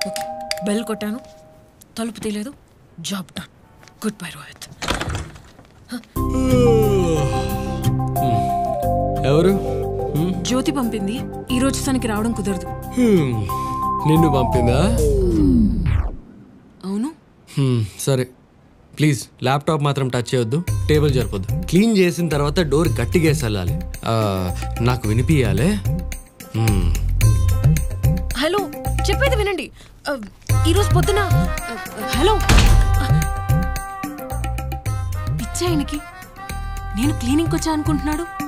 Okay bell కొట్టాను తలుపు తీయలేదు job done good bye Rohit ఎవరు హ్మ్? జ్యోతి పంపింది ఈ రోజు తనకి రావడం కుదరదు హ్మ్. నిన్ను పంపిందా అవును హ్మ్, సరే ప్లీజ్ ల్యాప్టాప్ మాత్రం టచ్ చేయొద్దు టేబుల్ జరపొద్దు క్లీన్ చేసిన తర్వాత డోర్ గట్టిగా వేసి వెళ్ళాలి ఆ, నాకు వినిపించాలే హ్మ్. హలో చెప్పేది వినండి ఆ, ఈరోజు పొద్దున ఆ, హలో పిచ్చాయనికి నేను క్లీనింగ్కి వచ్చా అనుకుంటున్నాడు